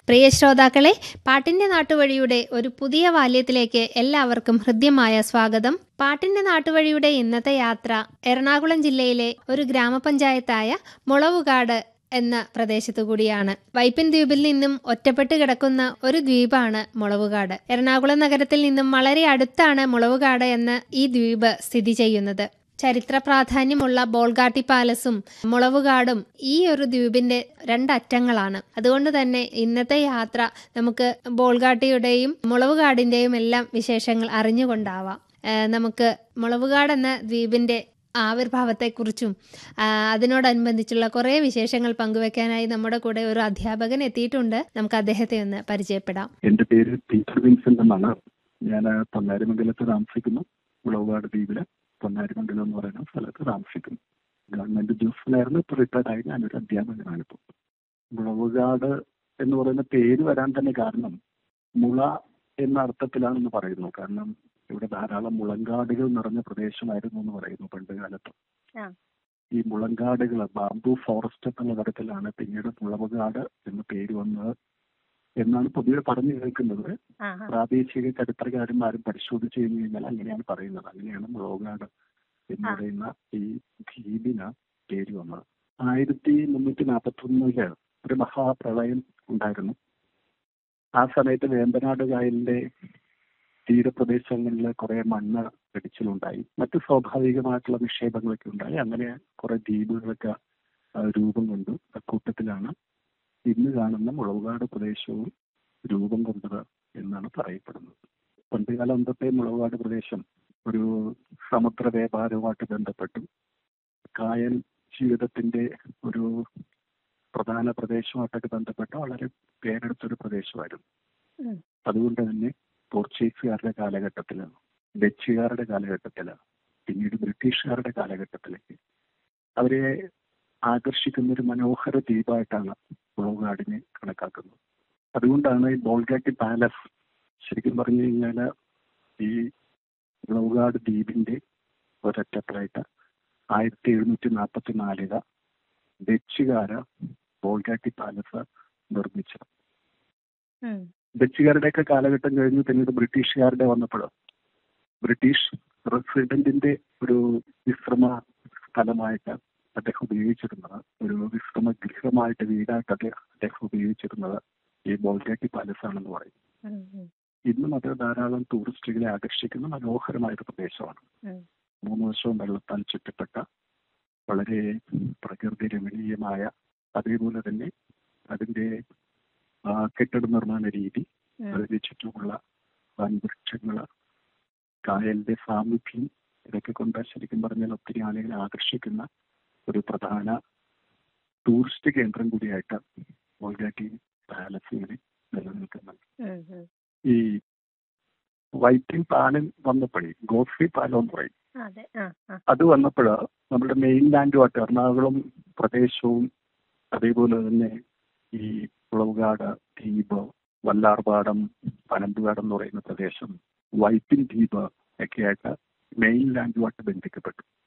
പ്രിയ ശ്രോതാക്കളെ പാട്ടിന്റെ നാട്ടുവഴിയുടെ ഒരു പുതിയ വാല്യത്തിലേക്ക് എല്ലാവർക്കും ഹൃദ്യമായ സ്വാഗതം പാട്ടിന്റെ നാട്ടുവഴിയുടെ ഇന്നത്തെ യാത്ര എറണാകുളം ജില്ലയിലെ ഒരു ഗ്രാമപഞ്ചായത്തായ മുളവുകാട് എന്ന പ്രദേശത്തു കൂടിയാണ് വൈപ്പിൻ ദ്വീപിൽ നിന്നും ഒറ്റപ്പെട്ട് കിടക്കുന്ന ഒരു ദ്വീപാണ് മുളവുകാട് എറണാകുളം നഗരത്തിൽ നിന്നും വളരെ അടുത്താണ് മുളവുകാട് എന്ന ഈ ദ്വീപ് സ്ഥിതി ചെയ്യുന്നത് ചരിത്ര പ്രാധാന്യമുള്ള ബോൾഗാട്ടി പാലസും മുളവുകാടും ഈ ഒരു ദ്വീപിന്റെ രണ്ടറ്റങ്ങളാണ് അതുകൊണ്ട് തന്നെ ഇന്നത്തെ യാത്ര നമുക്ക് ബോൾഗാട്ടിയുടെയും മുളവുകാടിന്റെയും എല്ലാം വിശേഷങ്ങൾ അറിഞ്ഞുകൊണ്ടാവാം ഏഹ് നമുക്ക് മുളവുകാട് എന്ന ദ്വീപിന്റെ ആവിർഭാവത്തെക്കുറിച്ചും ആ, അതിനോടനുബന്ധിച്ചുള്ള കുറേ വിശേഷങ്ങൾ പങ്കുവെക്കാനായി നമ്മുടെ കൂടെ ഒരു അധ്യാപകൻ എത്തിയിട്ടുണ്ട് നമുക്ക് അദ്ദേഹത്തെ ഒന്ന് പരിചയപ്പെടാം എന്റെ പേര് പീറ്റർ വിൻസെന്റ് എന്നാണ് ഞാൻ പൊന്നാരിമംഗലത്ത് താമസിക്കുന്നു മുളവുകാട് ദ്വീപില് പൊന്നാരിമംഗലം എന്ന് പറയുന്ന സ്ഥലത്ത് താമസിക്കുന്നു ഗവൺമെന്റ് ഉദ്യോഗസ്ഥനായിരുന്നു ഇപ്പൊ റിട്ടയർഡ് ആയി ഞാനൊരു അധ്യാപകനാണ് ഇപ്പോൾ മുളവുകാട് എന്ന് പറയുന്ന പേര് വരാൻ തന്നെ കാരണം മുള എന്ന അർത്ഥത്തിലാണെന്ന് പറയുന്നു കാരണം ഇവിടെ ധാരാളം മുളങ്കാടുകൾ നിറഞ്ഞ പ്രദേശമായിരുന്നു എന്ന് പറയുന്നു പണ്ട് കാലത്ത് ആ. ഈ മുളങ്കാടുകൾ ബാംബു ഫോറസ്റ്റ് എന്നുള്ള തരത്തിലാണ് പിന്നീട് മുളവുകാട് എന്ന് പേര് വന്നത് എന്നാണ് പൊതുവെ പറഞ്ഞു കേൾക്കുന്നത് ആഹാ. പ്രാദേശിക ചരിത്രകാരന്മാരും പരിശോധിച്ചു കഴിഞ്ഞു കഴിഞ്ഞാൽ അങ്ങനെയാണ് പറയുന്നത് അങ്ങനെയാണ് മുളവുകാട് എന്ന് ആ. പറയുന്ന ഈ ദ്വീപിന് പേര് വന്നത് ആയിരത്തി മുന്നൂറ്റി നാൽപ്പത്തി ഒന്നില് ഒരു മഹാപ്രളയം ഉണ്ടായിരുന്നു ആ സമയത്ത് വേമ്പനാട് കായലിന്റെ തീരപ്രദേശങ്ങളിൽ കുറെ മണ്ണ് പിടിച്ചിലുണ്ടായി മറ്റ് സ്വാഭാവികമായിട്ടുള്ള നിക്ഷേപങ്ങളൊക്കെ ഉണ്ടായി അങ്ങനെ കുറെ ദ്വീപുകളൊക്കെ ആ, രൂപം കൊണ്ടു അക്കൂട്ടത്തിലാണ് ഇന്ന് കാണുന്ന മുളവുകാട് പ്രദേശവും രൂപം കൊണ്ടത് എന്നാണ് പറയപ്പെടുന്നത് പണ്ടുകാലം തൊട്ടേ മുളവുകാട് പ്രദേശം ഒരു സമുദ്ര വ്യാപാരവുമായിട്ട് ബന്ധപ്പെട്ടു കായൽ ജീവിതത്തിന്റെ ഒരു പ്രധാന പ്രദേശമായിട്ടൊക്കെ ബന്ധപ്പെട്ട വളരെ പേരെടുത്തൊരു പ്രദേശമായിരുന്നു ഉം. അതുകൊണ്ട് തന്നെ പോർച്ചുഗീസുകാരുടെ കാലഘട്ടത്തില് ഡച്ചുകാരുടെ കാലഘട്ടത്തില് പിന്നീട് ബ്രിട്ടീഷുകാരുടെ കാലഘട്ടത്തിലേക്ക് അവരെ ആകർഷിക്കുന്ന ഒരു മനോഹര ദ്വീപായിട്ടാണ് മുളവുകാടിനെ കണക്കാക്കുന്നത് അതുകൊണ്ടാണ് ഈ ബോൾഗാട്ടി പാലസ് ശരിക്കും പറഞ്ഞു കഴിഞ്ഞാൽ ഈ മുളവുകാട് ദ്വീപിന്റെ ഒരറ്റത്തായിട്ട് ആയിരത്തി എഴുന്നൂറ്റി നാൽപ്പത്തി നാലില് ഡച്ചുകാര ബോൾഗാട്ടി പാലസ് നിർമ്മിച്ചത് ഉം. ഡച്ചുകാരുടെയൊക്കെ കാലഘട്ടം കഴിഞ്ഞ് പിന്നീട് ബ്രിട്ടീഷുകാരുടെ വന്നപ്പോൾ ബ്രിട്ടീഷ് റെസിഡന്റിന്റെ ഒരു വിശ്രമ സ്ഥലമായിട്ട് അദ്ദേഹം ഉപയോഗിച്ചിരുന്നത് ഒരു വിശ്രമ ഗൃഹമായിട്ട് വീടായിട്ട് അദ്ദേഹം അദ്ദേഹം ഉപയോഗിച്ചിരുന്നത് ഈ ബോൾഗാട്ടി പാലസ് ആണെന്ന് പറയും ഉം. ഉം. ഇന്നും അത് ധാരാളം ടൂറിസ്റ്റുകളെ ആകർഷിക്കുന്ന മനോഹരമായ ഒരു പ്രദേശമാണ് ഉം. മൂന്ന് വർഷവും വെള്ളത്താൽ ചുറ്റപ്പെട്ട വളരെ പ്രകൃതി രമണീയമായ അതേപോലെ തന്നെ അതിന്റെ ആ, കെട്ടിട നിർമ്മാണ രീതി ഉം. അതിന് ചുറ്റുമുള്ള വൻവൃക്ഷങ്ങള് കായലിന്റെ സാമീപ്യം ഇതൊക്കെ കൊണ്ട് ശരിക്കും പറഞ്ഞാൽ ഒത്തിരി ആളുകളെ ആകർഷിക്കുന്ന ഒരു പ്രധാന ടൂറിസ്റ്റ് കേന്ദ്രം കൂടിയായിട്ട് ബോൾഗാട്ടി പാലസ് ഇങ്ങനെ നിലനിൽക്കുന്നുണ്ട് ഉം. ഉം. ഈ വൈറ്റിംഗ് പാലം വന്നപ്പോഴേ ഗോഫ്രി പാലം എന്ന് പറയും അതെ ആ ആ അത് വന്നപ്പോൾ നമ്മുടെ മെയിൻ ലാൻഡുമായിട്ട് എറണാകുളം പ്രദേശവും അതേപോലെ തന്നെ ഈ കുളവുകാട് ദ്വീപ് വല്ലാർപാടം പനമ്പുകാട് എന്ന് പറയുന്ന പ്രദേശം വൈപ്പിൻ ദ്വീപ് ഒക്കെയായിട്ട് മെയിൻ ലാൻഡുമായിട്ട് ബന്ധിക്കപ്പെട്ടു